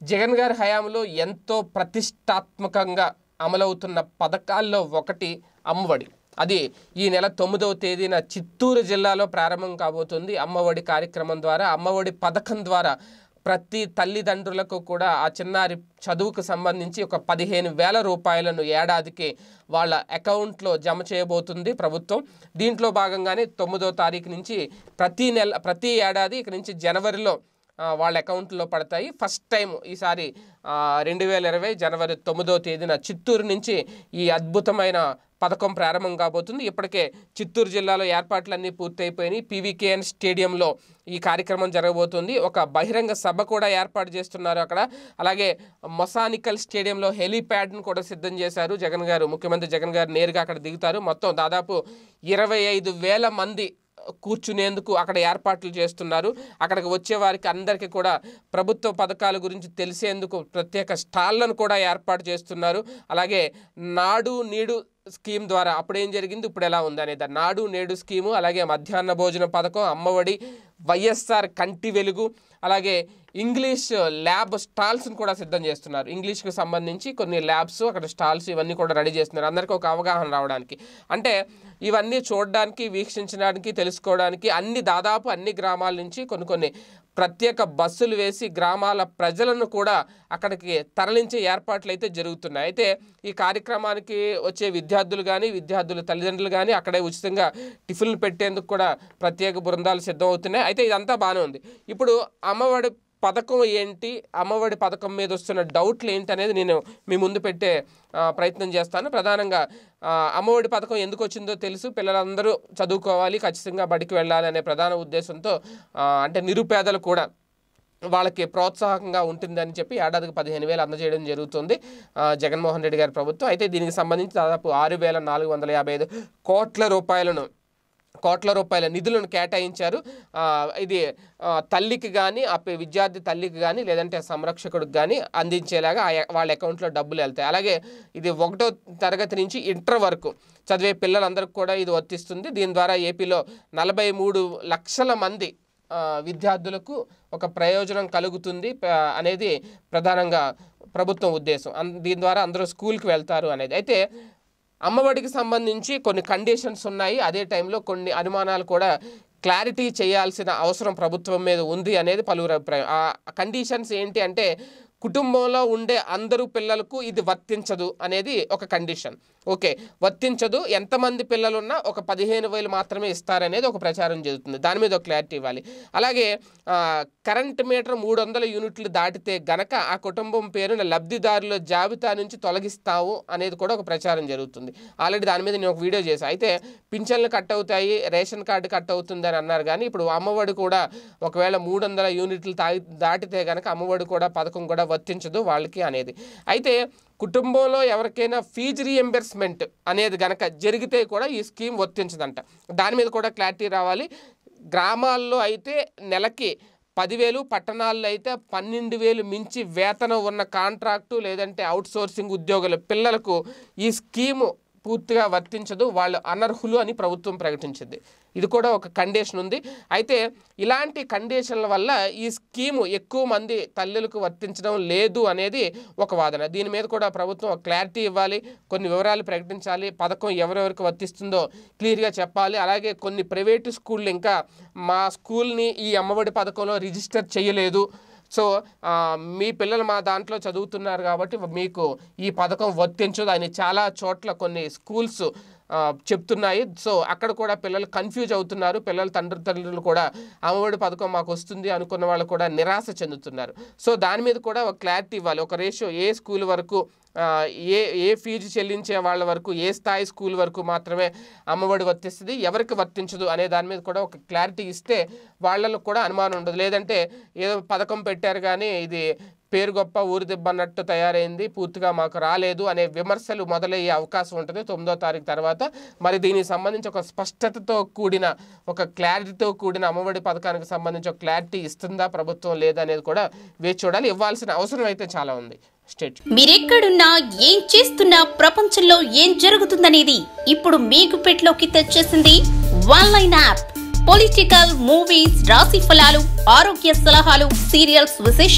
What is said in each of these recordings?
జగన్ గారి హయాంలో ఎంతో ప్రతిష్టాత్మకంగా అమలవుతున్న పథకాల్లో ఒకటి అమ్మఒడి అది ఈ నెల తొమ్మిదవ తేదీన చిత్తూరు జిల్లాలో ప్రారంభం కాబోతుంది అమ్మఒడి కార్యక్రమం ద్వారా అమ్మఒడి పథకం ద్వారా ప్రతి తల్లిదండ్రులకు కూడా ఆ చిన్నారి చదువుకు సంబంధించి ఒక పదిహేను వేల రూపాయలను ఏడాదికి వాళ్ళ అకౌంట్లో జమ చేయబోతుంది ప్రభుత్వం దీంట్లో భాగంగానే తొమ్మిదో తారీఖు నుంచి ప్రతి నెల ప్రతి ఏడాది ఇక నుంచి జనవరిలో ఆ, వాళ్ళ అకౌంట్లో పడతాయి ఫస్ట్ టైం ఈసారి రెండు వేల ఇరవై జనవరి తొమ్మిదో తేదీన చిత్తూరు నుంచి ఈ అద్భుతమైన పథకం ప్రారంభం కాబోతుంది ఇప్పటికే చిత్తూరు జిల్లాలో ఏర్పాట్లన్నీ పూర్తయిపోయినాయి పీవీకేఎన్ స్టేడియంలో ఈ కార్యక్రమం జరగబోతుంది ఒక బహిరంగ సభ కూడా ఏర్పాటు చేస్తున్నారు అక్కడ అలాగే మొసానికల్ స్టేడియంలో హెలీప్యాడ్ను కూడా సిద్ధం చేశారు జగన్ గారు ముఖ్యమంత్రి జగన్ గారు నేరుగా అక్కడ దిగుతారు మొత్తం దాదాపు ఇరవై ఐదు వేల మంది కూర్చునేందుకు అక్కడ ఏర్పాట్లు చేస్తున్నారు అక్కడికి వచ్చే వారికి అందరికీ కూడా ప్రభుత్వ పథకాల గురించి తెలిసేందుకు ప్రత్యేక స్టాళ్లను కూడా ఏర్పాటు చేస్తున్నారు అలాగే నాడు నీడు స్కీమ్ ద్వారా అప్పుడు ఏం జరిగింది ఇప్పుడు ఎలా ఉంది అనేది నాడు నేడు స్కీము అలాగే మధ్యాహ్న భోజన పథకం అమ్మఒడి వైఎస్ఆర్ కంటి వెలుగు అలాగే ఇంగ్లీష్ ల్యాబ్ స్టాల్స్ని కూడా సిద్ధం చేస్తున్నారు ఇంగ్లీష్కి సంబంధించి కొన్ని ల్యాబ్స్ అక్కడ స్టాల్స్ ఇవన్నీ కూడా రెడీ చేస్తున్నారు అందరికీ ఒక అవగాహన రావడానికి అంటే ఇవన్నీ చూడడానికి వీక్షించడానికి తెలుసుకోవడానికి అన్ని దాదాపు అన్ని గ్రామాల నుంచి కొన్ని కొన్ని ప్రత్యేక బస్సులు వేసి గ్రామాల ప్రజలను కూడా అక్కడికి తరలించే ఏర్పాట్లు అయితే జరుగుతున్నాయి అయితే ఈ కార్యక్రమానికి వచ్చే విద్యార్థులు కానీ విద్యార్థుల తల్లిదండ్రులు కానీ అక్కడే ఉచితంగా టిఫిన్లు పెట్టేందుకు కూడా ప్రత్యేక బృందాలు సిద్ధమవుతున్నాయి అయితే ఇదంతా బాగానే ఉంది ఇప్పుడు అమ్మఒడి పథకం ఏంటి అమ్మఒడి పథకం మీద వస్తున్న డౌట్లు ఏంటి అనేది నేను మీ ముందు పెట్టే ఆ, ప్రయత్నం చేస్తాను ప్రధానంగా ఆ, అమ్మఒడి పథకం ఎందుకు వచ్చిందో తెలుసు పిల్లలందరూ చదువుకోవాలి ఖచ్చితంగా బడికి వెళ్ళాలి అనే ప్రధాన ఉద్దేశంతో ఆ, అంటే నిరుపేదలు కూడా వాళ్ళకి ప్రోత్సాహకంగా ఉంటుందని చెప్పి ఏడాదికి పదిహేను వేలు అందజేయడం జరుగుతుంది ఆ, జగన్మోహన్ రెడ్డి గారి ప్రభుత్వం అయితే దీనికి సంబంధించి దాదాపు ఆరు వేల నాలుగు వందల యాభై ఐదు కోట్ల రూపాయలను కోట్ల రూపాయల నిధులను కేటాయించారు ఆ, ఇది ఆ, తల్లికి కానీ ఆ పి- విద్యార్థి తల్లికి కానీ లేదంటే సంరక్షకుడికి కానీ అందించేలాగా ఆ ఎ- వాళ్ళ అకౌంట్లో డబ్బులు వెళ్తాయి అలాగే ఇది ఒకటో తరగతి నుంచి ఇంటర్ వరకు చదివే పిల్లలందరికీ కూడా ఇది వర్తిస్తుంది దీని ద్వారా ఏపీలో నలభై మూడు లక్షల మంది ఆ, విద్యార్థులకు ఒక ప్రయోజనం కలుగుతుంది ప- అనేది ప్రధానంగా ప్రభుత్వం ఉద్దేశం అన్- దీని ద్వారా అందరూ స్కూల్కి వెళ్తారు అనేది అయితే అమ్మఒడికి సంబంధించి కొన్ని కండిషన్స్ ఉన్నాయి అదే టైంలో కొన్ని అనుమానాలు కూడా క్లారిటీ చేయాల్సిన అవసరం ప్రభుత్వం మీద ఉంది అనేది పలువురు అభిప్రాయం ఆ కండిషన్స్ ఏంటి అంటే కుటుంబంలో ఉండే అందరూ పిల్లలకు ఇది వర్తించదు అనేది ఒక కండిషన్ ఓకే వర్తించదు ఎంతమంది పిల్లలున్నా ఒక పదిహేను వేలు మాత్రమే ఇస్తారనేది ఒక ప్రచారం జరుగుతుంది దాని మీద ఒక క్లారిటీ ఇవ్వాలి అలాగే ఆ, కరెంట్ మీటర్ మూడు వందల యూనిట్లు దాటితే గనక ఆ కుటుంబం పేరున లబ్ధిదారుల జాబితా నుంచి తొలగిస్తావు అనేది కూడా ఒక ప్రచారం జరుగుతుంది ఆల్రెడీ దాని మీద నేను ఒక వీడియో చేశాను అయితే పింఛన్లు కట్ అవుతాయి రేషన్ కార్డు కట్ అవుతుంది అని అన్నారు కానీ ఇప్పుడు అమ్మఒడి కూడా ఒకవేళ మూడు వందల యూనిట్లు తాగి దాటితే కనుక అమ్మఒడి కూడా పథకం కూడా వర్తించదు వాళ్ళకి అనేది అయితే కుటుంబంలో ఎవరికైనా ఫీజు రీఎంబర్స్మెంట్ అనేది గనక జరిగితే కూడా ఈ స్కీమ్ వర్తించదంట దాని మీద కూడా క్లారిటీ రావాలి గ్రామాల్లో అయితే నెలకి పదివేలు పట్టణాల్లో అయితే పన్నెండు వేలు మించి వేతనం ఉన్న కాంట్రాక్టు లేదంటే అవుట్సోర్సింగ్ ఉద్యోగుల పిల్లలకు ఈ స్కీము పూర్తిగా వర్తించదు వాళ్ళు అనర్హులు అని ప్రభుత్వం ప్రకటించింది ఇది కూడా ఒక కండిషన్ ఉంది అయితే ఇలాంటి కండిషన్ల వల్ల ఈ స్కీము ఎక్కువ మంది తల్లులకు వర్తించడం లేదు అనేది ఒక వాదన దీని మీద కూడా ప్రభుత్వం ఒక క్లారిటీ ఇవ్వాలి కొన్ని వివరాలు ప్రకటించాలి పథకం ఎవరెవరికి వర్తిస్తుందో క్లియర్గా చెప్పాలి అలాగే కొన్ని ప్రైవేటు స్కూళ్ళు ఇంకా మా స్కూల్ని ఈ అమ్మఒడి పథకంలో రిజిస్టర్ చేయలేదు సో ఆ, మీ పిల్లలు మా దాంట్లో చదువుతున్నారు కాబట్టి మీకు ఈ పథకం వర్తించదు అని చాలా చోట్ల కొన్ని స్కూల్స్ ఆ, చెప్తున్నాయి సో అక్కడ కూడా పిల్లలు కన్ఫ్యూజ్ అవుతున్నారు పిల్లల తండ్రి తల్లులు కూడా అమ్మఒడి పథకం మాకు వస్తుంది అనుకున్న వాళ్ళు కూడా నిరాశ చెందుతున్నారు సో దాని మీద కూడా ఒక క్లారిటీ ఇవ్వాలి ఒక రేషియో ఏ స్కూల్ వరకు ఆ, ఏ ఏ ఫీజు చెల్లించే వాళ్ళ వరకు ఏ స్థాయి స్కూల్ వరకు మాత్రమే అమ్మఒడి వర్తిస్తుంది ఎవరికి వర్తించదు అనే దాని మీద కూడా ఒక క్లారిటీ ఇస్తే వాళ్ళకు కూడా అనుమానం ఉండదు లేదంటే ఏదో పథకం పెట్టారు కానీ ఇది పేరు గొప్ప ఊరి దెబ్బ అన్నట్టు తయారైంది పూర్తిగా మాకు రాలేదు అనే విమర్శలు మొదలయ్యే అవకాశం ఉంటుంది తొమ్మిదో తారీఖు తర్వాత మరి దీనికి సంబంధించి ఒక స్పష్టతతో కూడిన ఒక క్లారిటీతో కూడిన అమ్మఒడి పథకానికి సంబంధించి ఒక క్లారిటీ ఇస్తుందా ప్రభుత్వం లేదా అనేది కూడా వేచి చూడాలి ఇవ్వాల్సిన అవసరం అయితే చాలా ఉంది స్టేట్ మీరెక్కడున్నా ఏం చేస్తున్నా ప్రపంచంలో ఏం జరుగుతుందనేది ఇప్పుడు మీకు పెట్లోకి తెచ్చేసింది one line app political movies రాశి ఫలాలు ఆరోగ్య సలహాలు సీరియల్స్ విశేషాలు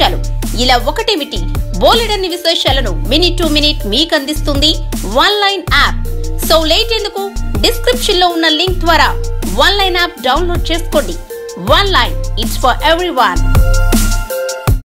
ఇలా ఒకటేమిటి బోలెడన్ని విశేషాలను మినిట్ టు మినిట్ మీకు అందిస్తుంది one line app so late ఎందుకు డిస్క్రిప్షన్ లో ఉన్న లింక్ ద్వారా వన్ లైన్ యాప్ డౌన్లోడ్ చేసుకోండి one line it's for every